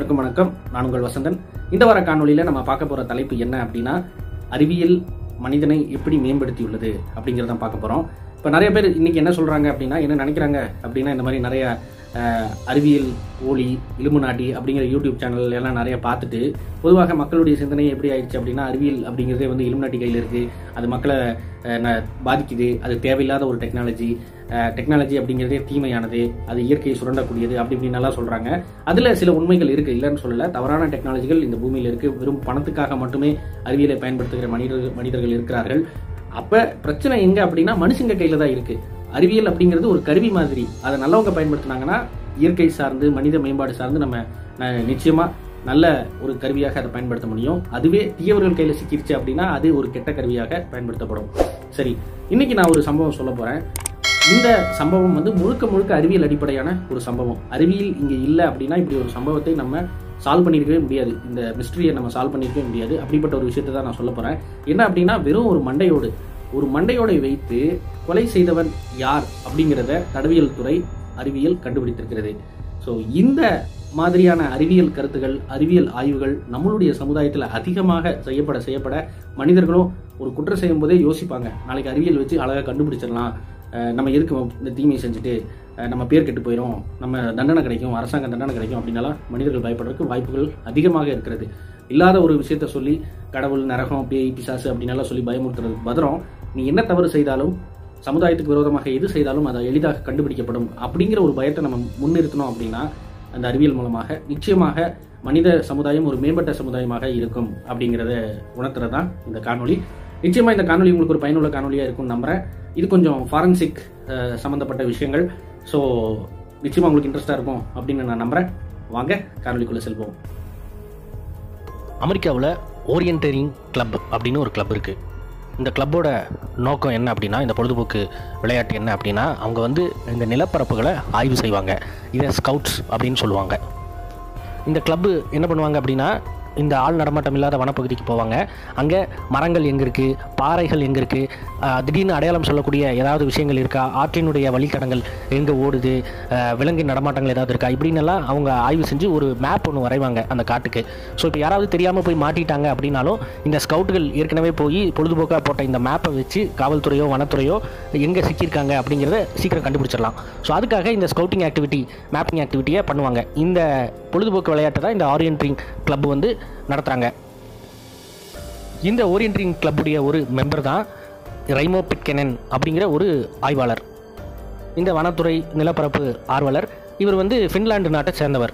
அனைவருக்கும் வணக்கம் நான் உங்கள் வசந்தன் இந்த வார காணொளியில நம்ம பார்க்க போற தலைப்பு என்ன அப்படின்னா அறிவியல் மனிதனை எப்படி மேம்படுத்தியுள்ளது அப்படிங்கிறத பார்க்க போறோம் இப்போ நிறைய பேர் இன்னைக்கு என்ன சொல்றாங்க அப்படின்னா என்ன நினைக்கிறாங்க அப்படின்னா இந்த மாதிரி நிறைய அஹ், அறிவியல் ஒளி இலுமினாட்டி அப்படிங்கிற யூடியூப் சேனல் எல்லாம் நிறைய பார்த்துட்டு பொதுவாக மக்களுடைய சிந்தனை எப்படி ஆயிடுச்சு அப்படின்னா அறிவியல் அப்படிங்கிறதே வந்து இலுமினாட்டி கையில் இருக்கு அது மக்களை அஹ், ந- பாதிக்குது அது தேவையில்லாத ஒரு டெக்னாலஜி டெக்னாலஜி அப்படிங்கிறதே தீமையானது அது இயற்கையை சுரண்டக்கூடியது அப்படி இப்படின்னு எல்லாம் சொல்றாங்க அதுல சில உண்மைகள் இருக்கு இல்லைன்னு சொல்லல தவறான டெக்னாலஜிகள் இந்த பூமியில இருக்கு வெறும் பணத்துக்காக மட்டுமே அறிவியலை பயன்படுத்துகிற மனிதர்கள் மனிதர்கள் இருக்கிறார்கள் அப்ப பிரச்சனை எங்க அப்படின்னா மனுஷங்க கையில தான் இருக்கு அறிவியல் அப்படிங்கிறது ஒரு கருவி மாதிரி அதை நல்லவங்க பயன்படுத்தினாங்கன்னா இயற்கை சார்ந்து மனித மேம்பாடு சார்ந்து நம்ம ந- நிச்சயமா நல்ல ஒரு கருவியாக அதை பயன்படுத்த முடியும் அதுவே தீயவர்கள் கையில சிக்கிருச்சு அப்படின்னா அது ஒரு கெட்ட கருவியாக பயன்படுத்தப்படும் சரி இன்னைக்கு நான் ஒரு சம்பவம் சொல்ல போறேன் இந்த சம்பவம் வந்து முழுக்க முழுக்க அறிவியல் அடிப்படையான ஒரு சம்பவம் அறிவியல் இங்க இல்லை அப்படின்னா இப்படி ஒரு சம்பவத்தை நம்ம சால்வ் பண்ணியிருக்கவே முடியாது இந்த மிஸ்ட்ரியை நம்ம சால்வ் பண்ணியிருக்கவே முடியாது அப்படிப்பட்ட ஒரு விஷயத்தை தான் நான் சொல்ல போறேன் என்ன அப்படின்னா வெறும் ஒரு மண்டையோடு ஒரு மண்டையோடை வைத்து கொலை செய்தவன் யார் அப்படிங்கிறத தடவியல் துறை அறிவியல் கண்டுபிடித்திருக்கிறது ஸோ இந்த மாதிரியான அறிவியல் கருத்துகள் அறிவியல் ஆய்வுகள் நம்மளுடைய சமுதாயத்தில் அதிகமாக செய்யப்பட செய்யப்பட மனிதர்களும் ஒரு குற்றம் செய்யும் போதே யோசிப்பாங்க நாளைக்கு அறிவியல் வச்சு அழகாக கண்டுபிடிச்சிடலாம் அஹ் நம்ம எதுக்கு இந்த தீமையை செஞ்சுட்டு அஹ் நம்ம பேர் கெட்டு போயிடும் நம்ம தண்டனை கிடைக்கும் அரசாங்க தண்டனை கிடைக்கும் அப்படின்னாலாம் மனிதர்கள் பயப்படுறதுக்கு வாய்ப்புகள் அதிகமாக இருக்கிறது இல்லாத ஒரு விஷயத்த சொல்லி கடவுள் நரகம் பேய் பிசாசு அப்படின்னெல்லாம் சொல்லி பயமுறுத்துறதுக்கு பதிரம் நீ என்ன தவறு செய்தாலும் சமுதாயத்துக்கு விரோதமாக எது செய்தாலும் அதை எளிதாக கண்டுபிடிக்கப்படும் அப்படிங்கிற ஒரு பயத்தை நம்ம முன்னிறுத்தணும் அப்படின்னா அந்த அறிவியல் மூலமாக நிச்சயமாக மனித சமுதாயம் ஒரு மேம்பட்ட சமுதாயமாக இருக்கும் அப்படிங்கிறத உணர்த்துறது தான் இந்த காணொளி நிச்சயமா இந்த காணொளி உங்களுக்கு ஒரு பயனுள்ள காணொலியா இருக்கும்னு நம்புறேன் இது கொஞ்சம் ஃபாரன்சிக் சம்பந்தப்பட்ட விஷயங்கள் ஸோ நிச்சயமா உங்களுக்கு இன்ட்ரெஸ்டா இருக்கும் அப்படின்னு நான் நம்புறேன் வாங்க காணொளிக்குள்ள செல்வோம் அமெரிக்காவில் ஓரியன்டரிங் கிளப் அப்படின்னு ஒரு கிளப் இருக்குது இந்த கிளப்போட நோக்கம் என்ன அப்படின்னா இந்த பொழுதுபோக்கு விளையாட்டு என்ன அப்படின்னா அவங்க வந்து இந்த நிலப்பரப்புகளை ஆய்வு செய்வாங்க இதை ஸ்கவுட்ஸ் அப்படின்னு சொல்லுவாங்க இந்த கிளப்பு என்ன பண்ணுவாங்க அப்படின்னா இந்த ஆள் நடமாட்டம் இல்லாத வனப்பகுதிக்கு போவாங்க அங்கே மரங்கள் எங்கே இருக்குது பாறைகள் எங்கே இருக்குது திடீர்னு அடையாளம் சொல்லக்கூடிய ஏதாவது விஷயங்கள் இருக்கா ஆற்றினுடைய வழித்தடங்கள் எங்கே ஓடுது ஆஹ் விலங்கின் நடமாட்டங்கள் ஏதாவது இருக்கா இப்படின்னெல்லாம் அவங்க ஆய்வு செஞ்சு ஒரு மேப் ஒன்று வரைவாங்க அந்த காட்டுக்கு ஸோ இப்போ யாராவது தெரியாமல் போய் மாட்டிட்டாங்க அப்படின்னாலும் இந்த ஸ்கவுட்டுகள் ஏற்கனவே போய் பொழுதுபோக்காக போட்ட இந்த மேப்பை வச்சு காவல்துறையோ வனத்துறையோ எங்கே சிக்கியிருக்காங்க அப்படிங்கிறத சீக்கிரம் கண்டுபிடிச்சிடலாம் ஸோ அதுக்காக இந்த ஸ்கவுட்டிங் ஆக்டிவிட்டி மேப்பிங் ஆக்டிவிட்டியை பண்ணுவாங்க இந்த பொழுதுபோக்கு விளையாட்டை தான் இந்த ஆரியன்ட்ரிங் கிளப் வந்து நடத்துகிறாங்க இந்த ஓரியன்ட்ரிங் கிளப்புடைய ஒரு மெம்பர் தான் ரைமோ பிட்கெனன் அப்படிங்கிற ஒரு ஆய்வாளர் இந்த வனத்துறை நிலப்பரப்பு ஆர்வலர் இவர் வந்து ஃபின்லாந்து நாட்டை சேர்ந்தவர்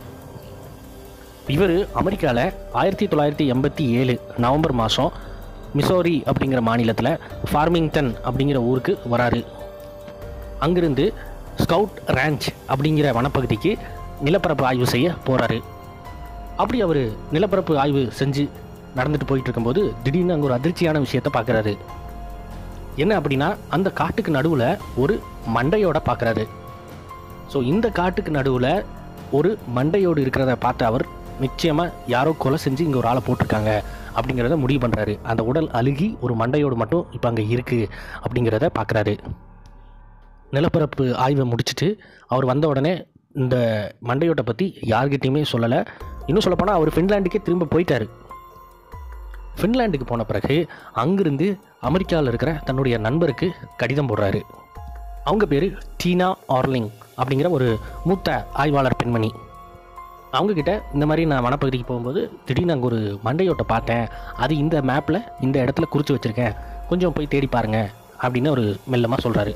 இவர் அமெரிக்காவில் ஆயிரத்தி தொள்ளாயிரத்தி எண்பத்தி ஏழு நவம்பர் மாதம் மிசோரி அப்படிங்கிற மாநிலத்தில் ஃபார்மிங்டன் அப்படிங்கிற ஊருக்கு வராரு அங்கிருந்து ஸ்கவுட் ரேஞ்ச் அப்படிங்கிற வனப்பகுதிக்கு நிலப்பரப்பு ஆய்வு செய்ய போகிறாரு அப்படி அவர் நிலப்பரப்பு ஆய்வு செஞ்சு நடந்துட்டு போயிட்டு இருக்கும்போது திடீர்னு அங்கே ஒரு அதிர்ச்சியான விஷயத்தை பார்க்குறாரு என்ன அப்படின்னா அந்த காட்டுக்கு நடுவில் ஒரு மண்டையோட பார்க்குறாரு ஸோ இந்த காட்டுக்கு நடுவில் ஒரு மண்டையோடு இருக்கிறத பார்த்து அவர் நிச்சயமாக யாரோ கொலை செஞ்சு இங்கே ஒரு ஆளை போட்டிருக்காங்க அப்படிங்கிறத முடிவு பண்ணுறாரு அந்த உடல் அழுகி ஒரு மண்டையோடு மட்டும் இப்போ அங்கே இருக்குது அப்படிங்கிறத பார்க்குறாரு நிலப்பரப்பு ஆய்வை முடிச்சுட்டு அவர் வந்த உடனே இந்த மண்டையோட்டை பற்றி யார்கிட்டையுமே சொல்லலை இன்னும் சொல்லப்போனால் அவர் ஃபின்லாண்டுக்கே திரும்ப போயிட்டாரு ஃபின்லாண்டுக்கு போன பிறகு அங்கிருந்து அமெரிக்காவில் இருக்கிற தன்னுடைய நண்பருக்கு கடிதம் போடுறாரு அவங்க பேர் டீனா ஆர்லிங் அப்படிங்கிற ஒரு மூத்த ஆய்வாளர் பெண்மணி அவங்கக்கிட்ட இந்த மாதிரி நான் வனப்பகுதிக்கு போகும்போது திடீர்னு அங்கே ஒரு மண்டையோட்டை பார்த்தேன் அது இந்த மேப்பில் இந்த இடத்துல குறித்து வச்சுருக்கேன் கொஞ்சம் போய் தேடி பாருங்க அப்படின்னு ஒரு மெல்லமாக சொல்கிறாரு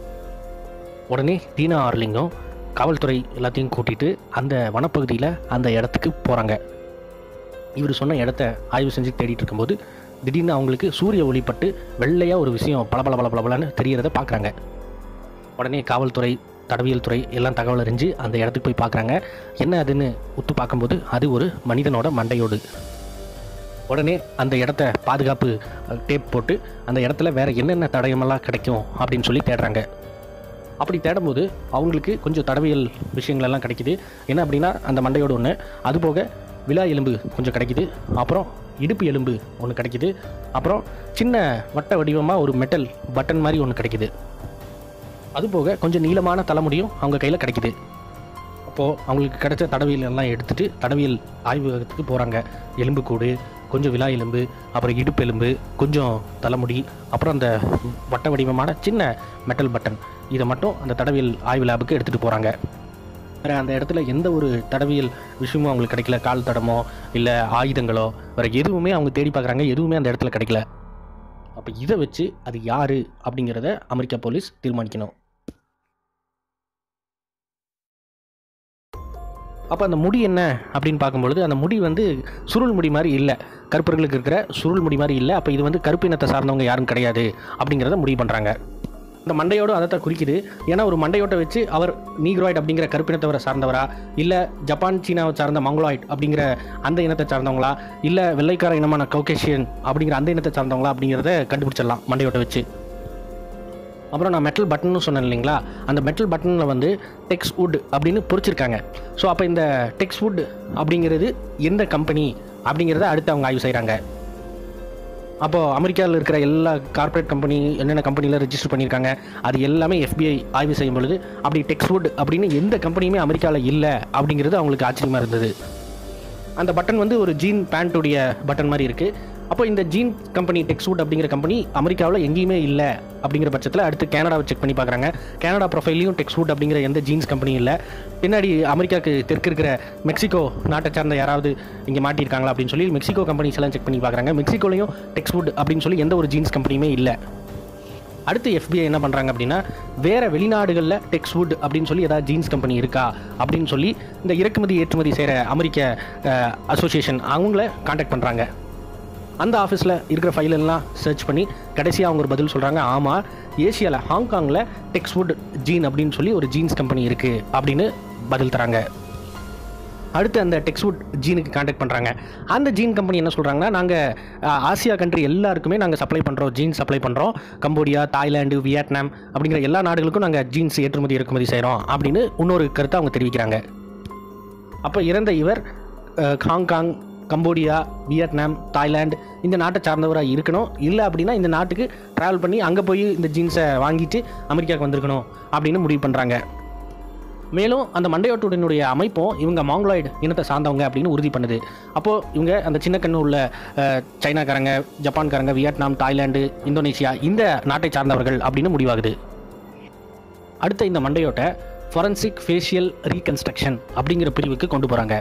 உடனே டீனா ஆர்லிங்கும் காவல்துறை எல்லாத்தையும் கூட்டிட்டு அந்த வனப்பகுதியில் அந்த இடத்துக்கு போகிறாங்க இவர் சொன்ன இடத்த ஆய்வு செஞ்சு தேடிட்டு இருக்கும்போது திடீர்னு அவங்களுக்கு சூரிய ஒளிப்பட்டு வெள்ளையாக ஒரு விஷயம் பளபள பள பளபளன்னு தெரியறத பார்க்குறாங்க உடனே காவல்துறை தடவியல் துறை எல்லாம் தகவல் அறிஞ்சு அந்த இடத்துக்கு போய் பார்க்குறாங்க என்ன அதுன்னு உத்து பார்க்கும்போது அது ஒரு மனிதனோட மண்டையோடு உடனே அந்த இடத்த பாதுகாப்பு அஹ், டேப் போட்டு அந்த இடத்துல வேற என்னென்ன தடயமெல்லாம் கிடைக்கும் அப்படின்னு சொல்லி தேடுறாங்க அப்படி தேடும்போது அவங்களுக்கு கொஞ்சம் தடவியல் விஷயங்கள் எல்லாம் கிடைக்குது என்ன அப்படின்னா அந்த மண்டையோடு ஒன்று அதுபோக விலா எலும்பு கொஞ்சம் கிடைக்குது அப்புறம் இடுப்பு எலும்பு ஒன்று கிடைக்குது அப்புறம் சின்ன வட்ட வடிவமாக ஒரு மெட்டல் பட்டன் மாதிரி ஒன்று கிடைக்குது அதுபோக கொஞ்சம் நீளமான தலைமுடியும் அவங்க கையில் கிடைக்குது அப்போது அவங்களுக்கு கிடைச்ச தடவியல் எல்லாம் எடுத்துகிட்டு தடவியல் ஆய்வகத்துக்கு போகிறாங்க எலும்புக்கூடு கொஞ்சம் விலா எலும்பு அப்புறம் இடுப்பு எலும்பு கொஞ்சம் தலைமுடி அப்புறம் அந்த வட்ட வடிவமான சின்ன மெட்டல் பட்டன் இதை மட்டும் அந்த தடவியல் ஆய்வு லேபுக்கு எடுத்துகிட்டு போகிறாங்க வேறு அந்த இடத்துல எந்த ஒரு தடவியல் விஷயமும் அவங்களுக்கு கிடைக்கல கால் தடமோ இல்லை ஆயுதங்களோ வேறு எதுவுமே அவங்க தேடி பார்க்குறாங்க எதுவுமே அந்த இடத்துல கிடைக்கல அப்போ இதை வச்சு அது யார் அப்படிங்கிறத அமெரிக்கா போலீஸ் தீர்மானிக்கணும் அப்போ அந்த முடி என்ன அப்படின்னு பார்க்கும்பொழுது அந்த முடி வந்து சுருள் முடி மாதிரி இல்லை கருப்பர்களுக்கு இருக்கிற சுருள் முடி மாதிரி இல்லை அப்போ இது வந்து கருப்பு இனத்தை சார்ந்தவங்க யாரும் கிடையாது அப்படிங்கிறத முடிவு பண்ணுறாங்க இந்த மண்டையோடு அதை தான் குறிக்குது ஏன்னா ஒரு மண்டையோட்டை வச்சு அவர் நீக்ராய்ட் அப்படிங்கிற கருப்பினத்தவரை சார்ந்தவரா இல்லை ஜப்பான் சீனாவை சார்ந்த மங்களாய்ட் அப்படிங்கிற அந்த இனத்தை சார்ந்தவங்களா இல்லை வெள்ளைக்கார இனமான கௌகேஷியன் அப்படிங்கிற அந்த இனத்தை சார்ந்தவங்களா அப்படிங்கிறத கண்டுபிடிச்சிடலாம் மண்டையோட்டை வச்சு அப்புறம் நான் மெட்டல் பட்டன்னு சொன்னேன் இல்லைங்களா அந்த மெட்டல் பட்டனில் வந்து டெக்ஸ் வுட் அப்படின்னு பொறிச்சிருக்காங்க ஸோ அப்போ இந்த டெக்ஸ் வுட் அப்படிங்கிறது எந்த கம்பெனி அப்படிங்கிறத அடுத்து அவங்க ஆய்வு செய்கிறாங்க அப்போது அமெரிக்காவில் இருக்கிற எல்லா கார்ப்பரேட் கம்பெனி என்னென்ன கம்பெனியில் ரெஜிஸ்டர் பண்ணியிருக்காங்க அது எல்லாமே எஃபிஐ ஆய்வு செய்யும் பொழுது அப்படி டெக்ஸ்வுட் அப்படின்னு எந்த கம்பெனியுமே அமெரிக்காவில் இல்லை அப்படிங்கிறது அவங்களுக்கு ஆச்சரியமாக இருந்தது அந்த பட்டன் வந்து ஒரு ஜீன் பேண்ட்டுடைய பட்டன் மாதிரி இருக்குது அப்போ இந்த ஜீன் கம்பெனி டெக்ஸ்வுட் அப்படிங்கிற கம்பெனி அமெரிக்காவில் எங்கேயுமே இல்லை அப்படிங்கிற பட்சத்தில் அடுத்து கனடாவை செக் பண்ணி பார்க்குறாங்க கனடா ப்ரொஃபைலையும் டெக்ஸ்வுட் அப்படிங்கிற எந்த ஜீன்ஸ் கம்பெனியும் இல்லை பின்னாடி அமெரிக்காவுக்கு தெற்கு இருக்கிற மெக்சிகோ நாட்டை சார்ந்த யாராவது இங்கே மாட்டியிருக்காங்களா அப்படின்னு சொல்லி மெக்சிகோ கம்பெனிஸ் எல்லாம் செக் பண்ணி பார்க்குறாங்க மெக்சிகோலையும் டெக்ஸ்வுட் அப்படின்னு சொல்லி எந்த ஒரு ஜீன்ஸ் கம்பெனியுமே இல்லை அடுத்து எஃபிஐ என்ன பண்ணுறாங்க அப்படின்னா வேறு வெளிநாடுகளில் டெக்ஸ்வுட் அப்படின்னு சொல்லி ஏதாவது ஜீன்ஸ் கம்பெனி இருக்கா அப்படின்னு சொல்லி இந்த இறக்குமதி ஏற்றுமதி செய்கிற அமெரிக்க அசோசியேஷன் அவங்கள காண்டாக்ட் பண்ணுறாங்க அந்த ஆஃபீஸில் இருக்கிற ஃபைல் எல்லாம் சர்ச் பண்ணி கடைசியாக அவங்க ஒரு பதில் சொல்கிறாங்க ஆமாம் ஏசியாவில் ஹாங்காங்கில் டெக்ஸ்வுட் ஜீன் அப்படின்னு சொல்லி ஒரு ஜீன்ஸ் கம்பெனி இருக்குது அப்படின்னு பதில் தராங்க அடுத்து அந்த டெக்ஸ்வுட் ஜீனுக்கு காண்டாக்ட் பண்ணுறாங்க அந்த ஜீன் கம்பெனி என்ன சொல்கிறாங்கன்னா நாங்கள் ஆசியா கண்ட்ரி எல்லாருக்குமே நாங்கள் சப்ளை பண்ணுறோம் ஜீன்ஸ் சப்ளை பண்ணுறோம் கம்போடியா தாய்லாந்து வியட்நாம் அப்படிங்கிற எல்லா நாடுகளுக்கும் நாங்கள் ஜீன்ஸ் ஏற்றுமதி இறக்குமதி செய்கிறோம் அப்படின்னு இன்னொரு கருத்தை அவங்க தெரிவிக்கிறாங்க அப்போ இறந்த இவர் அஹ், ஹாங்காங் கம்போடியா வியட்நாம் தாய்லாந்து இந்த நாட்டை சார்ந்தவராக இருக்கணும் இல்லை அப்படின்னா இந்த நாட்டுக்கு ட்ராவல் பண்ணி அங்கே போய் இந்த ஜீன்ஸை வாங்கிட்டு அமெரிக்காவுக்கு வந்திருக்கணும் அப்படின்னு முடிவு பண்ணுறாங்க மேலும் அந்த மண்டையோட்டுடனுடைய அமைப்பும் இவங்க மாங்கலாய்டு இனத்தை சார்ந்தவங்க அப்படின்னு உறுதி பண்ணுது அப்போது இவங்க அந்த சின்ன கண்ணு உள்ள அஹ், சைனாக்காரங்க ஜப்பான்காரங்க வியட்நாம் தாய்லாந்து இந்தோனேஷியா இந்த நாட்டை சார்ந்தவர்கள் அப்படின்னு முடிவாகுது அடுத்த இந்த மண்டையோட்டை ஃபொரன்சிக் ஃபேஷியல் ரீகன்ஸ்ட்ரக்ஷன் அப்படிங்கிற பிரிவுக்கு கொண்டு போகிறாங்க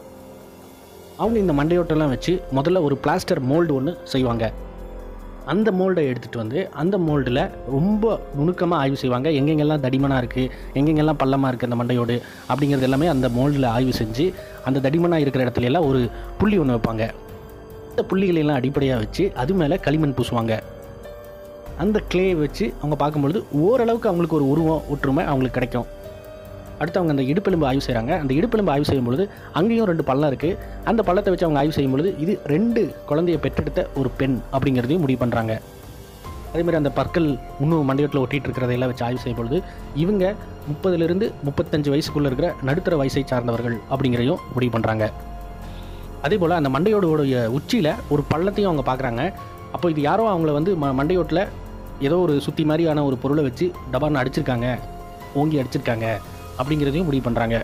அவங்க இந்த மண்டையோட்டெல்லாம் வச்சு முதல்ல ஒரு பிளாஸ்டர் மோல்டு ஒன்று செய்வாங்க அந்த மோல்டை எடுத்துகிட்டு வந்து அந்த மோல்டில் ரொம்ப நுணுக்கமாக ஆய்வு செய்வாங்க எங்கெங்கெல்லாம் தடிமனாக இருக்குது எங்கெங்கெல்லாம் பள்ளமாக இருக்குது அந்த மண்டையோடு அப்படிங்கிறது எல்லாமே அந்த மோல்டில் ஆய்வு செஞ்சு அந்த தடிமனாக இருக்கிற இடத்துல எல்லாம் ஒரு புள்ளி ஒன்று வைப்பாங்க அந்த புள்ளிகளை எல்லாம் அடிப்படையாக வச்சு அது மேலே களிமண் பூசுவாங்க அந்த கிளேயை வச்சு அவங்க பார்க்கும்பொழுது ஓரளவுக்கு அவங்களுக்கு ஒரு உருவம் ஒற்றுமை அவங்களுக்கு கிடைக்கும் அடுத்து அவங்க அந்த இடுப்பெலும்பு ஆய்வு செய்கிறாங்க அந்த இடுப்பெலும்பு ஆய்வு செய்யும்பொழுது அங்கேயும் ரெண்டு பள்ளம் இருக்குது அந்த பள்ளத்தை வச்சு அவங்க ஆய்வு செய்யும்பொழுது இது ரெண்டு குழந்தைய பெற்றெடுத்த ஒரு பெண் அப்படிங்கிறதையும் முடிவு பண்ணுறாங்க அதேமாதிரி அந்த பற்கள் இன்னும் மண்டையோட்டில் ஒட்டிட்டு இருக்கிறதையெல்லாம் வச்சு ஆய்வு செய்யும் பொழுது இவங்க முப்பதுலேருந்து முப்பத்தஞ்சு வயசுக்குள்ளே இருக்கிற நடுத்தர வயசை சார்ந்தவர்கள் அப்படிங்கிறதையும் முடிவு பண்ணுறாங்க அதே போல் அந்த மண்டையோடைய உச்சியில் ஒரு பள்ளத்தையும் அவங்க பார்க்குறாங்க அப்போ இது யாரோ அவங்கள வந்து ம மண்டையோட்டில் ஏதோ ஒரு சுத்தி மாதிரியான ஒரு பொருளை வச்சு டபார்னு அடிச்சிருக்காங்க ஓங்கி அடிச்சிருக்காங்க அப்படிங்கிறதையும் முடிவு பண்ணுறாங்க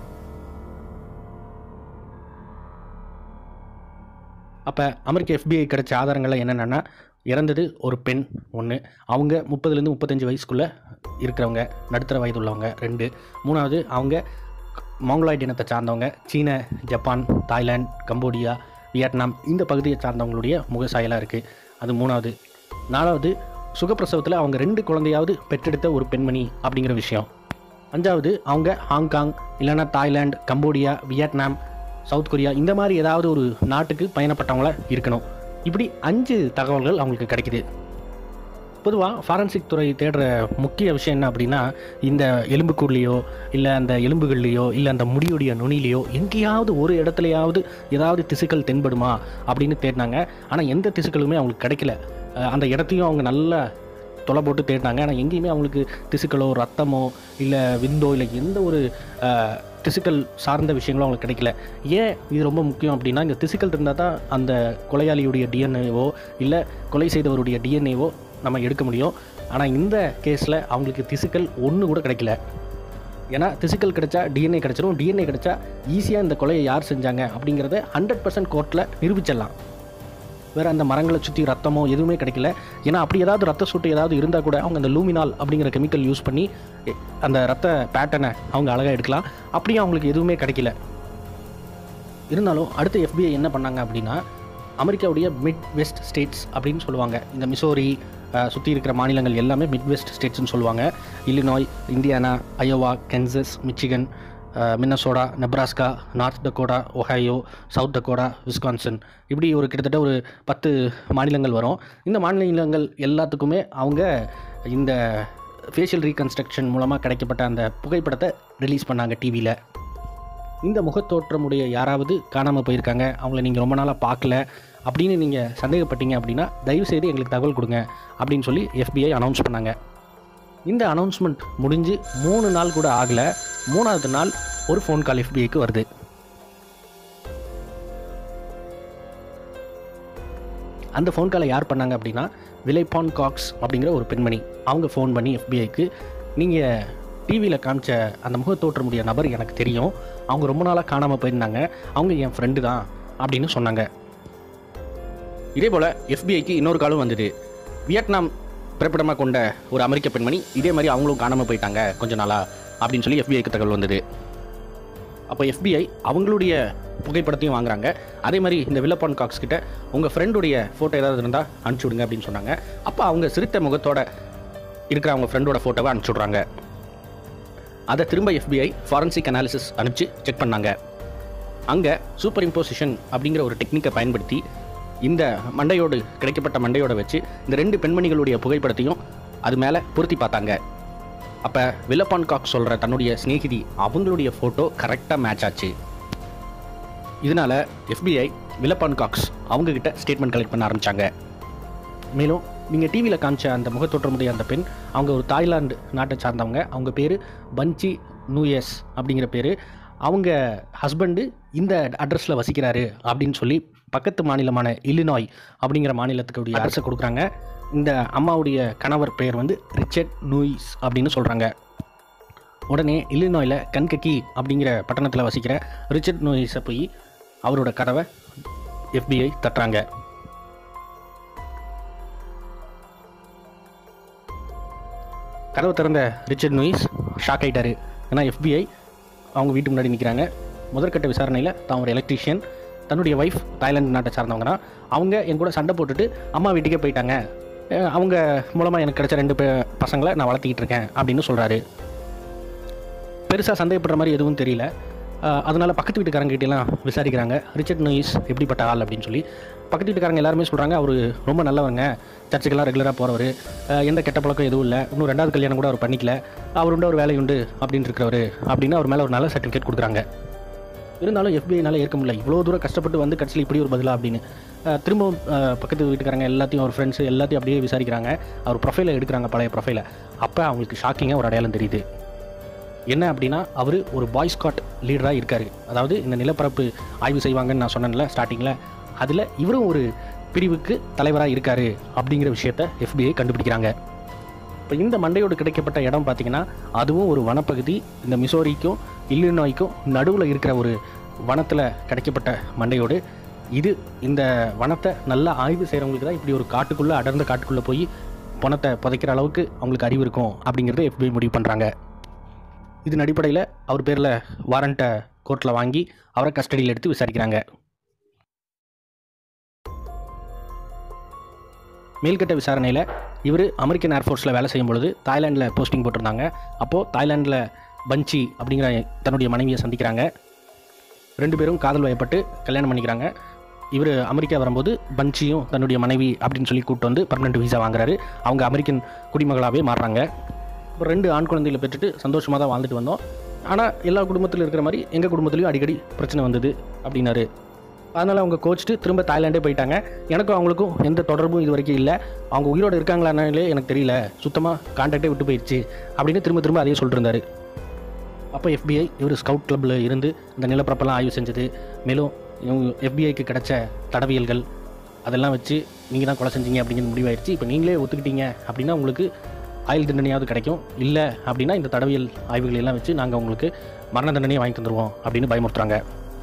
அப்போ அமெரிக்க எஃபிஐ கிடைச்ச ஆதாரங்கள்லாம் என்னென்னா இறந்தது ஒரு பெண் ஒன்று அவங்க முப்பதுலேருந்து முப்பத்தஞ்சு வயசுக்குள்ளே இருக்கிறவங்க நடுத்தர வயது உள்ளவங்க ரெண்டு மூணாவது அவங்க மாங்கலாய்ட் இனத்தை சார்ந்தவங்க சீன ஜப்பான் தாய்லாந்து கம்போடியா வியட்நாம் இந்த பகுதியை சார்ந்தவங்களுடைய முகசாயலாக இருக்குது அது மூணாவது நாலாவது சுகப்பிரசவத்தில் அவங்க ரெண்டு குழந்தையாவது பெற்றெடுத்த ஒரு பெண்மணி அப்படிங்கிற விஷயம் அஞ்சாவது அவங்க ஹாங்காங் இல்லைன்னா Thailand Cambodia Vietnam South Korea இந்த மாதிரி ஏதாவது ஒரு நாட்டுக்கு பயணப்பட்டவங்களா இருக்கணும் இப்படி அஞ்சு தகவல்கள் அவங்களுக்கு கிடைக்குது பொதுவாக ஃபாரன்சிக் துறை தேடுற முக்கிய விஷயம் என்ன அப்படின்னா இந்த எலும்புக்கூட்லேயோ இல்லை அந்த எலும்புகள்லேயோ இல்லை அந்த முடியுடைய நுனிலேயோ எங்கேயாவது ஒரு இடத்துலையாவது ஏதாவது திசுக்கள் தென்படுமா அப்படின்னு தேடினாங்க ஆனால் எந்த திசுக்களுமே அவங்களுக்கு கிடைக்கல அஹ் அந்த இடத்தையும் அவங்க நல்லா தொலை போட்டு தேடினாங்க ஆனால் எங்கேயுமே அவங்களுக்கு திசுக்களோ ரத்தமோ இல்லை விந்தோ இல்லை எந்த ஒரு அஹ், திசுக்கள் சார்ந்த விஷயங்களும் அவங்களுக்கு கிடைக்கல ஏன் இது ரொம்ப முக்கியம் அப்படின்னா இந்த திசுக்கள் இருந்தால் தான் அந்த கொலையாளியுடைய டிஎன்ஏவோ இல்லை கொலை செய்தவருடைய டிஎன்ஏவோ நம்ம எடுக்க முடியும் ஆனால் இந்த கேஸில் அவங்களுக்கு திசுக்கள் ஒன்று கூட கிடைக்கல ஏன்னா பிசிக்கல் கிடைச்சா டிஎன்ஏ கிடைச்சிரும் டிஎன்ஏ கிடைச்சா ஈஸியாக இந்த கொலையை யார் செஞ்சாங்க அப்படிங்கிறத ஹண்ட்ரட் பர்சன்ட் கோர்ட்டில் நிரூபிச்சிடலாம் வேறு அந்த மரங்களை சுற்றி ரத்தமோ எதுவுமே கிடைக்கல ஏன்னா அப்படி ஏதாவது ரத்த சொட்டு ஏதாவது இருந்தால் கூட அவங்க அந்த லூமினால் அப்படிங்கிற கெமிக்கல் யூஸ் பண்ணி எ, அந்த ரத்த பேட்டர்னை அவங்க அழகாக எடுக்கலாம் அப்படியும் அவங்களுக்கு எதுவுமே கிடைக்கல இருந்தாலும் அடுத்து எஃபிஐ என்ன பண்ணாங்க அப்படின்னா அமெரிக்காவுடைய மிட் வெஸ்ட் ஸ்டேட்ஸ் அப்படின்னு சொல்லுவாங்க இந்த மிசோரி சுற்றி இருக்கிற மாநிலங்கள் எல்லாமே மிட் வெஸ்ட் ஸ்டேட்ஸ்னு சொல்லுவாங்க Illinois Indiana Iowa Kansas Michigan Minnesota Nebraska North Dakota Ohio South Dakota Wisconsin இப்படி ஒரு கிட்டத்தட்ட ஒரு பத்து மாநிலங்கள் வரும் இந்த மாநிலங்கள் எல்லாத்துக்குமே அவங்க இந்த ஃபேஷியல் ரீகன்ஸ்ட்ரக்ஷன் மூலமாக கிடைக்கப்பட்ட அந்த புகைப்படத்தை ரிலீஸ் பண்ணாங்க டிவியில் இந்த முகத்தோற்றமுடைய யாராவது காணாமல் போயிருக்காங்க அவங்கள நீங்கள் ரொம்ப நாளாக பார்க்கல அப்படின்னு நீங்கள் சந்தேகப்பட்டீங்க அப்படின்னா தயவுசெய்து எங்களுக்கு தகவல் கொடுங்க அப்படின்னு சொல்லி எஃபிஐ அனௌன்ஸ் பண்ணாங்க இந்த அனௌன்ஸ்மெண்ட் முடிஞ்சு மூணு நாள் கூட ஆகலை மூணாவது நாள் ஒரு ஃபோன் கால் எஃபிஐக்கு வருது அந்த ஃபோன் காலை யார் பண்ணாங்க அப்படின்னா விலைபான் காக்ஸ் அப்படிங்கிற ஒரு பெண்மணி அவங்க ஃபோன் பண்ணி எஃபிஐக்கு நீங்கள் டிவியில் காமிச்ச அந்த முகத்தோற்றமுடைய நபர் எனக்கு தெரியும் அவங்க ரொம்ப நாளாக காணாமல் போயிருந்தாங்க அவங்க என் ஃப்ரெண்டு தான் அப்படின்னு சொன்னாங்க இதே போல் எஃபிஐக்கு இன்னொரு காலும் வந்தது வியட்நாம் பிறப்பிடமாக கொண்ட ஒரு அமெரிக்க பெண்மணி இதே மாதிரி அவங்களும் காணாமல் போயிட்டாங்க கொஞ்ச நாளா அப்படின்னு சொல்லி எஃபிஐக்கு தகவல் வந்தது அப்போ எஃபிஐ அவங்களுடைய புகைப்படத்தையும் வாங்குறாங்க அதே மாதிரி இந்த வில்லப்பான் காக்ஸ் கிட்ட உங்கள் ஃப்ரெண்டுடைய ஃபோட்டோ ஏதாவது இருந்தால் அனுப்பிச்சி விடுங்க அப்படின்னு சொன்னாங்க அப்போ அவங்க சிரித்த முகத்தோட இருக்கிற அவங்க ஃப்ரெண்டோட ஃபோட்டோவை அனுப்பிச்சி விட்றாங்க அதை திரும்ப எஃபிஐ ஃபாரன்சிக் அனாலிசிஸ் அனுப்பிச்சு செக் பண்ணாங்க அங்கே சூப்பர் இம்போசிஷன் அப்படிங்கிற ஒரு டெக்னிக்கை பயன்படுத்தி இந்த மண்டையோடு கிடைக்கப்பட்ட மண்டையோட வச்சு இந்த ரெண்டு பெண்மணிகளுடைய புகைப்படத்தையும் அது மேலே பொருத்தி பார்த்தாங்க அப்போ வில்லப்பான் காக் சொல்கிற தன்னுடைய சிநேகிதி அவங்களுடைய ஃபோட்டோ கரெக்டாக மேட்ச் ஆச்சு இதனால எஃபிஐ வில்லப்பான் காக்ஸ் அவங்கக்கிட்ட ஸ்டேட்மெண்ட் கலெக்ட் பண்ண ஆரம்பித்தாங்க மேலும் நீங்கள் டிவியில் காமிச்ச அந்த முகத்தோற்றமுடைய அந்த பெண் அவங்க ஒரு தாய்லாந்து நாட்டை சார்ந்தவங்க அவங்க பேர் பஞ்சி நூயஸ் அப்படிங்கிற பேர் அவங்க ஹஸ்பண்டு இந்த அட்ரஸில் வசிக்கிறாரு அப்படின்னு சொல்லி பக்கத்து மாநிலமான இல்லினாய் அப்படிங்கிற மாநிலத்துக்குடைய அட்ரஸை கொடுக்குறாங்க இந்த அம்மாவுடைய கணவர் பெயர் வந்து ரிச்சர்ட் நூயிஸ் அப்படின்னு சொல்கிறாங்க உடனே இல்லினாயில் கன்கக்கி அப்படிங்கிற பட்டணத்தில் வசிக்கிற ரிச்சர்ட் நூயிஸை போய் அவரோட கதவை எஃபிஐ தட்டுறாங்க கதவை திறந்த ரிச்சர்ட் நூயிஸ் ஷாக் ஆயிட்டாரு ஏன்னா எஃபிஐ அவங்க வீட்டு முன்னாடி நிற்கிறாங்க முதற்கட்ட விசாரணையில் தான் ஒரு எலக்ட்ரீஷியன் தன்னுடைய ஒய்ஃப் தாய்லாந்து நாட்டை சார்ந்தவங்க தான் அவங்க என் கூட சண்டை போட்டுட்டு அம்மா வீட்டுக்கே போயிட்டாங்க அஹ் அவங்க மூலமாக எனக்கு கிடைச்ச ரெண்டு பே- பசங்களை நான் வளர்த்திக்கிட்டு இருக்கேன் அப்படின்னு சொல்கிறாரு பெருசாக சந்தேகப்படுற மாதிரி எதுவும் தெரியல அஹ் அதனால பக்கத்து வீட்டுக்காரங்க கிட்டலாம் விசாரிக்கிறாங்க ரிச்சர்ட் நோயிஸ் எப்படிப்பட்ட ஆள் அப்படின்னு சொல்லி பக்கத்து வீட்டுக்காரங்க எல்லாருமே சொல்கிறாங்க அவர் ரொம்ப நல்லவங்க சர்ச்சுக்கெல்லாம் ரெகுலராக போகிறவர் எந்த கெட்ட பழக்கம் எதுவும் இல்லை இன்னும் ரெண்டாவது கல்யாணம் கூட அவர் பண்ணிக்கல அவர் உண்டு ஒரு வேலை உண்டு அப்படின்னு இருக்கிறவர் அப்படின்னு அவர் மேலே ஒரு நல்ல சர்டிஃபிகேட் கொடுக்குறாங்க இருந்தாலும் எஃபிஐனால ஏற்க முடியல இவ்வளோ தூரம் கஷ்டப்பட்டு வந்து கடைசியில் இப்படி ஒரு பதிலா அப்படின்னு அஹ் திரும்பவும் அஹ் பக்கத்து வீட்டுக்காரங்க எல்லாத்தையும் அவர் ஃப்ரெண்ட்ஸ் எல்லாத்தையும் அப்படியே விசாரிக்கிறாங்க அவர் ப்ரொஃபைலை எடுக்கிறாங்க பழைய ப்ரொஃபைலை அப்போ அவங்களுக்கு ஷாக்கிங்காக ஒரு அடையாளம் தெரியுது என்ன அப்படின்னா அவர் ஒரு பாய் ஸ்காட் லீடராக இருக்கார் அதாவது இந்த நிலப்பரப்பு ஆய்வு செய்வாங்கன்னு நான் சொன்னேன்ல ஸ்டார்டிங்கில் அதில் இவரும் ஒரு பிரிவுக்கு தலைவராக இருக்கார் அப்படிங்கிற விஷயத்த எஃபிஐ கண்டுபிடிக்கிறாங்க இப்போ இந்த மண்டையோடு கிடைக்கப்பட்ட இடம் பார்த்தீங்கன்னா அதுவும் ஒரு வனப்பகுதி இந்த மிசோரிக்கும் இல்லினாய்க்கும் நடுவில் இருக்கிற ஒரு வனத்தில் கிடைக்கப்பட்ட மண்டையோடு இது இந்த வனத்தை நல்லா ஆய்வு செய்கிறவங்களுக்கு தான் இப்படி ஒரு காட்டுக்குள்ளே அடர்ந்த காட்டுக்குள்ளே போய் பணத்தை புதைக்கிற அளவுக்கு அவங்களுக்கு அறிவு இருக்கும் அப்படிங்கிறத எஃபிஐ முடிவு பண்ணுறாங்க இதன் அடிப்படையில் அவர் பேரில் வாரண்ட்டை கோர்ட்டில் வாங்கி அவரை கஸ்டடியில் எடுத்து விசாரிக்கிறாங்க மேல்கட்ட விசாரணையில் இவர் அமெரிக்கன் ஏர்ஃபோர்ஸில் வேலை செய்யும் பொழுது தாய்லாண்டில் போஸ்டிங் போட்டிருந்தாங்க அப்போது தாய்லாண்டில் பஞ்சி அப்படிங்கிற தன்னுடைய மனைவியை சந்திக்கிறாங்க ரெண்டு பேரும் காதல் வயப்பட்டு கல்யாணம் பண்ணிக்கிறாங்க இவர் அமெரிக்கா வரும்போது பஞ்சியும் தன்னுடைய மனைவி அப்படின்னு சொல்லி கூப்பிட்டு வந்து பர்மனெண்ட் வீசா வாங்குறாரு அவங்க அமெரிக்கன் குடிமகளாகவே மாறுறாங்க இப்போ ரெண்டு ஆண் குழந்தைகளை பெற்றுட்டு சந்தோஷமாக தான் வாழ்ந்துட்டு வந்தோம் ஆனால் எல்லா குடும்பத்திலும் இருக்கிற மாதிரி எங்கள் குடும்பத்துலேயும் அடிக்கடி பிரச்சனை வந்தது அப்படின்னாரு அதனால் அவங்க கோச்சிட்டு திரும்ப தாய்லாண்டே போயிட்டாங்க எனக்கும் அவங்களுக்கும் எந்த தொடர்பும் இது வரைக்கும் இல்லை அவங்க உயிரோடு இருக்காங்களானாலே எனக்கு தெரியல சுத்தமாக கான்டாக்டே விட்டு போயிடுச்சு அப்படின்னு திரும்ப திரும்ப அதையே சொல்லிட்டு இருந்தாரு அப்போ எஃபிஐ இவர் ஸ்கவுட் கிளப்பில் இருந்து இந்த நிலப்பரப்பெல்லாம் ஆய்வு செஞ்சது மேலும் இவங்க எஃபிஐக்கு கிடைச்ச தடவியல்கள் அதெல்லாம் வச்சு நீங்கள் தான் கொலை செஞ்சீங்க அப்படிங்கிற முடிவாயிருச்சு இப்போ நீங்களே ஒத்துக்கிட்டீங்க அப்படின்னா உங்களுக்கு ஆயுள் தண்டனையாவது கிடைக்கும் இல்லை அப்படின்னா இந்த தடவியல் ஆய்வுகளை எல்லாம் வச்சு நாங்கள் உங்களுக்கு மரண தண்டனையை வாங்கி தந்துடுவோம் அப்படின்னு பயமுறுத்துறாங்க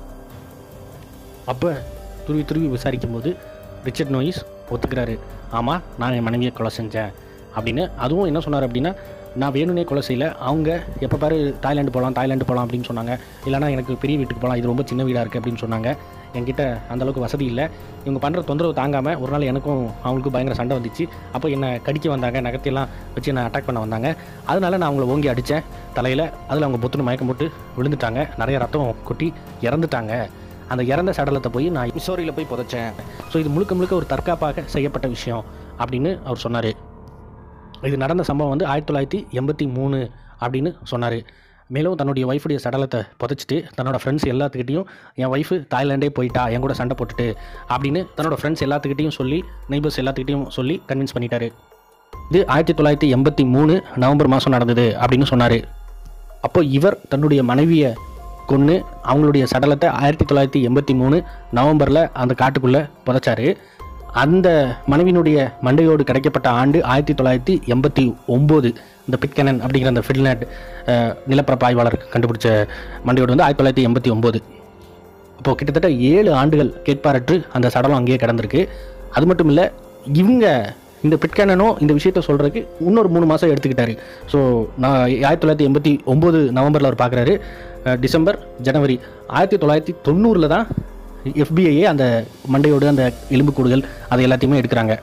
அப்போ துருவி துருவி விசாரிக்கும் போது ரிச்சர்ட் நோயிஸ் ஒத்துக்கிறாரு ஆமாம் நான் என் மனைவியை கொலை செஞ்சேன் அப்படின்னு அதுவும் என்ன சொன்னார் அப்படின்னா நான் வேணும்னே கொலை செய்யல அவங்க எப்போ பாரு தாய்லாந்து போகலாம் தாய்லாந்து போகலாம் அப்படின்னு சொன்னாங்க இல்லைனா எனக்கு பெரிய வீட்டுக்கு போகலாம் இது ரொம்ப சின்ன வீடாக இருக்குது அப்படின்னு சொன்னாங்க என்கிட்ட அந்த அளவுக்கு வசதி இல்லை இவங்க பண்ணுற தொந்தரவு தாங்காமல் ஒரு நாள் எனக்கும் அவங்களுக்கும் பயங்கர சண்டை வந்துச்சு அப்போ என்னை கடிக்க வந்தாங்க நகத்தையெல்லாம் வச்சு என்னை அட்டாக் பண்ண வந்தாங்க அதனால நான் அவங்கள ஓங்கி அடித்தேன் தலையில் அதில் அவங்க பொத்துன்னு மயக்கம் போட்டு விழுந்துட்டாங்க நிறைய ரத்தம் கொட்டி இறந்துட்டாங்க அந்த இறந்த சடலத்தை போய் நான் மிசோரியில் போய் புதைச்சேன் ஸோ இது முழுக்க முழுக்க ஒரு தற்காப்பாக செய்யப்பட்ட விஷயம் அப்படின்னு அவர் சொன்னார் இது நடந்த சம்பவம் வந்து ஆயிரத்தி தொள்ளாயிரத்தி எண்பத்தி மூணு அப்படின்னு சொன்னார் மேலும் தன்னுடைய ஒய்ஃபுடைய சடலத்தை புதைச்சிட்டு தன்னோட ஃப்ரெண்ட்ஸ் எல்லாத்துக்கிட்டையும் என் ஒய்ஃபு தாய்லாண்டே போயிட்டா என் கூட சண்டை போட்டுட்டு அப்படின்னு தன்னோட ஃப்ரெண்ட்ஸ் எல்லாத்துக்கிட்டையும் சொல்லி நெய்பர்ஸ் எல்லாத்துக்கிட்டையும் சொல்லி கன்வின்ஸ் பண்ணிட்டாரு இது ஆயிரத்தி தொள்ளாயிரத்தி எண்பத்தி மூணு நவம்பர் மாதம் நடந்தது அப்படின்னு சொன்னார் அப்போ இவர் தன்னுடைய மனைவியை கொன்று அவங்களுடைய சடலத்தை ஆயிரத்தி தொள்ளாயிரத்தி எண்பத்தி மூணு நவம்பரில் அந்த காட்டுக்குள்ளே புதைச்சாரு அந்த மனைவியினுடைய மண்டையோடு கிடைக்கப்பட்ட ஆண்டு ஆயிரத்தி தொள்ளாயிரத்தி எண்பத்தி ஒம்பது இந்த பிட்கனன் அப்படிங்கிற அந்த ஃபின்லாண்ட் அஹ், நிலப்பரப்பு ஆய்வாளர் கண்டுபிடிச்ச மண்டையோடு வந்து ஆயிரத்தி தொள்ளாயிரத்தி எண்பத்தி ஒம்பது அப்போது கிட்டத்தட்ட ஏழு ஆண்டுகள் கேட்பாரற்று அந்த சடலம் அங்கேயே கிடந்திருக்கு அது மட்டும் இல்லை இவங்க இந்த பிட்கேனனும் இந்த விஷயத்த சொல்கிறதுக்கு இன்னொரு மூணு மாதம் எடுத்துக்கிட்டாரு ஸோ நான் ஆயிரத்தி தொள்ளாயிரத்தி எண்பத்தி ஒம்பது நவம்பரில் அவர் பார்க்குறாரு டிசம்பர் ஜனவரி ஆயிரத்தி தொள்ளாயிரத்தி தொண்ணூறில் தான் எஃபிஐயே அந்த மண்டையோடு அந்த எலும்புக்கூடுகள் அதை எல்லாத்தையுமே எடுக்கிறாங்க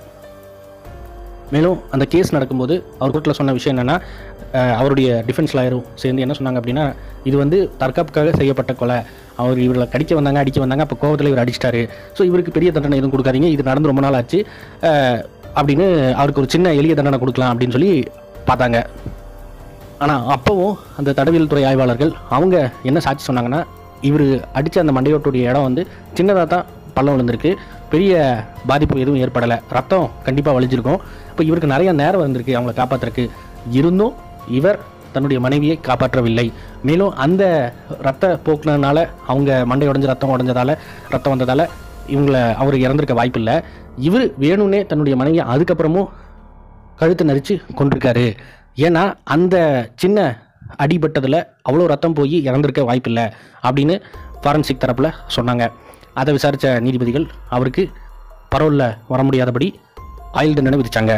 மேலும் அந்த கேஸ் நடக்கும்போது அவர் கோர்ட்டில் சொன்ன விஷயம் என்னென்னா அவருடைய டிஃபென்ஸ் லாயரும் சேர்ந்து என்ன சொன்னாங்க அப்படின்னா இது வந்து தற்காப்புக்காக செய்யப்பட்ட கொலை அவர் இவர்களை கடிக்க வந்தாங்க அடிக்க வந்தாங்க அப்போ கோவத்தில் இவர் அடிச்சிட்டாரு ஸோ இவருக்கு பெரிய தண்டனை எதுவும் கொடுக்காதீங்க இது நடந்து ரொம்ப நாள் ஆச்சு அஹ், அப்படின்னு அவருக்கு ஒரு சின்ன எளிய தண்டனை கொடுக்கலாம் அப்படின்னு சொல்லி பார்த்தாங்க ஆனால் அப்போவும் அந்த தடவியல் துறை ஆய்வாளர்கள் அவங்க என்ன சாட்சி சொன்னாங்கன்னா இவர் அடித்த அந்த மண்டையோட்டுடைய இடம் வந்து சின்னதாக தான் பள்ளம் விழுந்திருக்கு பெரிய பாதிப்பு எதுவும் ஏற்படலை ரத்தம் கண்டிப்பாக வலிஞ்சிருக்கும் இப்போ இவருக்கு நிறைய நேரம் வந்திருக்கு அவங்கள காப்பாற்றுறதுக்கு இருந்தும் இவர் தன்னுடைய மனைவியை காப்பாற்றவில்லை மேலும் அந்த ரத்த போக்குனதுனால அவங்க மண்டை உடைஞ்சு ரத்தம் உடைஞ்சதால ரத்தம் வந்ததால் இவங்களை அவர் இறந்திருக்க வாய்ப்பில்லை இவர் வேணும்னே தன்னுடைய மனைவியை அதுக்கப்புறமும் கழுத்தை நரிச்சு கொண்டிருக்காரு ஏன்னா அந்த சின்ன அடிபட்டதில் அவ்வளோ ரத்தம் போய் இறந்திருக்க வாய்ப்பில்லை அப்படின்னு ஃபாரன்சிக் தரப்பில் சொன்னாங்க அதை விசாரித்த நீதிபதிகள் அவருக்கு பரோலில் வர முடியாதபடி ஆயுள் தண்டனை விதிச்சாங்க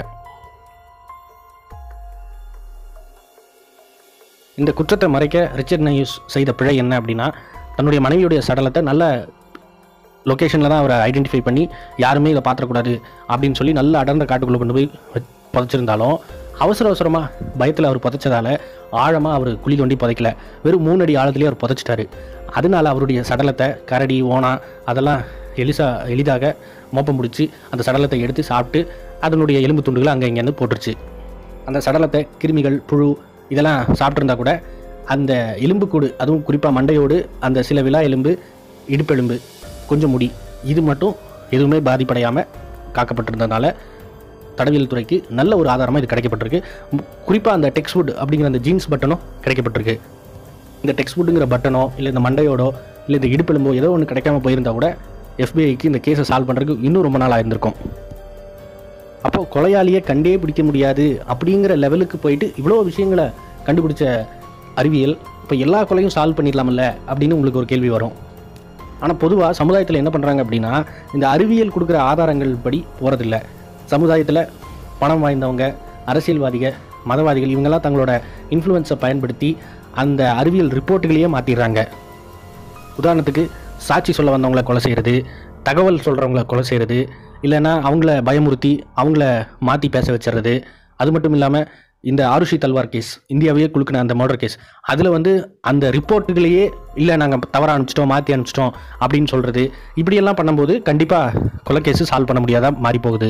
இந்த குற்றத்தை மறைக்க ரிச்சர்ட் நயூஸ் செய்த பிழை என்ன அப்படின்னா தன்னுடைய மனைவியுடைய சடலத்தை நல்ல லொக்கேஷனில் தான் அவரை ஐடென்டிஃபை பண்ணி யாருமே இதை பார்த்துடக்கூடாது அப்படின்னு சொல்லி நல்ல அடர்ந்த காட்டுக்குள்ளே கொண்டு போய் வ- புதைச்சிருந்தாலும் அவசர அவசரமாக பயத்தில் அவர் புதைச்சதால ஆழமாக அவர் குழி தோண்டி புதைக்கல வெறும் மூணு அடி ஆழத்துலேயே அவர் புதைச்சிட்டாரு அதனால அவருடைய சடலத்தை கரடி ஓனா அதெல்லாம் எலிசா எளிதாக மோப்பம் பிடிச்சி அந்த சடலத்தை எடுத்து சாப்பிட்டு அதனுடைய எலும்பு துண்டுகளை அங்கே இங்கேருந்து போட்டுருச்சு அந்த சடலத்தை கிருமிகள் புழு இதெல்லாம் சாப்பிட்ருந்தா கூட அந்த எலும்புக்கூடு அதுவும் குறிப்பாக மண்டையோடு அந்த சில விழா எலும்பு இடுப்பெலும்பு கொஞ்சம் முடி இது மட்டும் எதுவுமே பாதிப்படையாமல் காக்கப்பட்டிருந்ததுனால தடவியல் துறைக்கு நல்ல ஒரு ஆதாரமாக இது கிடைக்கப்பட்டிருக்கு குறிப்பாக அந்த டெக்ஸ்வுட் அப்படிங்கிற அந்த ஜீன்ஸ் பட்டனும் கிடைக்கப்பட்டிருக்கு இந்த டெக்ஸ்வுட்டுங்கிற பட்டனோ இல்லை இந்த மண்டையோடோ இல்லை இந்த இடுப்பெலும்போ ஏதோ ஒன்று கிடைக்காம போயிருந்தா கூட எஃபிஐக்கு இந்த கேஸை சால்வ் பண்ணுறதுக்கு இன்னும் ரொம்ப நாள் ஆயிருந்திருக்கும் அப்போது கொலையாளியை கண்டே பிடிக்க முடியாது அப்படிங்கிற லெவலுக்கு போயிட்டு இவ்வளோ விஷயங்களை கண்டுபிடிச்ச அறிவியல் இப்போ எல்லா கொலையும் சால்வ் பண்ணிடலாம்ல அப்படின்னு உங்களுக்கு ஒரு கேள்வி வரும் ஆனால் பொதுவாக சமுதாயத்தில் என்ன பண்ணுறாங்க அப்படின்னா இந்த அறிவியல் கொடுக்குற ஆதாரங்கள் படி போகிறதில்ல சமுதாயத்தில் பணம் வாய்ந்தவங்க அரசியல்வாதிக மதவாதிகள் இவங்கெல்லாம் தங்களோட இன்ஃப்ளூயன்ஸை பயன்படுத்தி அந்த அறிவியல் ரிப்போர்ட்டுகளையே மாற்றிடுறாங்க உதாரணத்துக்கு சாட்சி சொல்ல வந்தவங்கள கொலை செய்கிறது தகவல் சொல்கிறவங்கள கொலை செய்கிறது இல்லைன்னா அவங்கள பயமுறுத்தி அவங்கள மாற்றி பேச வச்சிடுறது அது மட்டும் இல்லாமல் இந்த ஆருஷி தல்வார் கேஸ் இந்தியாவையே குலுக்கின அந்த மர்டர் கேஸ் அதில் வந்து அந்த ரிப்போர்ட்டுகளையே இல்லை நாங்கள் தவறாக அனுப்பிச்சிட்டோம் மாற்றி அனுப்பிச்சிட்டோம் அப்படின்னு சொல்கிறது இப்படியெல்லாம் பண்ணும்போது கண்டிப்பாக கொலை கேஸு சால்வ் பண்ண முடியாதா மாறி போகுது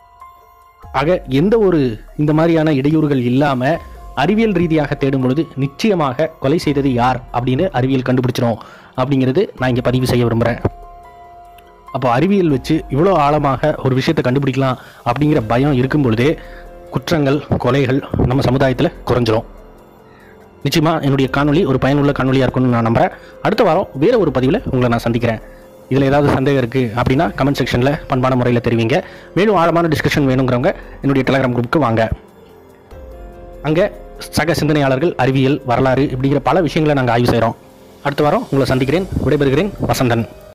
ஆக எந்த ஒரு இந்த மாதிரியான இடையூறுகள் இல்லாமல் அறிவியல் ரீதியாக தேடும் பொழுது நிச்சயமாக கொலை செய்தது யார் அப்படின்னு அறிவியல் கண்டுபிடிச்சிரும் அப்படிங்கிறது நான் இங்கே பதிவு செய்ய விரும்புகிறேன் அப்போ அறிவியல் வச்சு இவ்வளோ ஆழமாக ஒரு விஷயத்தை கண்டுபிடிக்கலாம் அப்படிங்கிற பயம் இருக்கும் பொழுதே குற்றங்கள் கொலைகள் நம்ம சமுதாயத்தில் குறைஞ்சிரும் நிச்சயமாக என்னுடைய காணொளி ஒரு பயனுள்ள காணொலியாக இருக்கும்னு நான் நம்புகிறேன் அடுத்த வாரம் வேறு ஒரு பதிவில் உங்களை நான் சந்திக்கிறேன் இதில் ஏதாவது சந்தேகம் இருக்குது அப்படின்னா கமெண்ட் செக்ஷனில் பண்பான முறையில் தெரிவிங்க மேலும் ஆழமான டிஸ்கஷன் வேணுங்கிறவங்க என்னுடைய டெலிகிராம் குரூப்புக்கு வாங்க அங்கே சக சிந்தனையாளர்கள் அறிவியல் வரலாறு இப்படிங்கிற பல விஷயங்களை நாங்கள் ஆய்வு செய்கிறோம் அடுத்த வாரம் உங்களை சந்திக்கிறேன் விடைபெறுகிறேன் வசந்தன்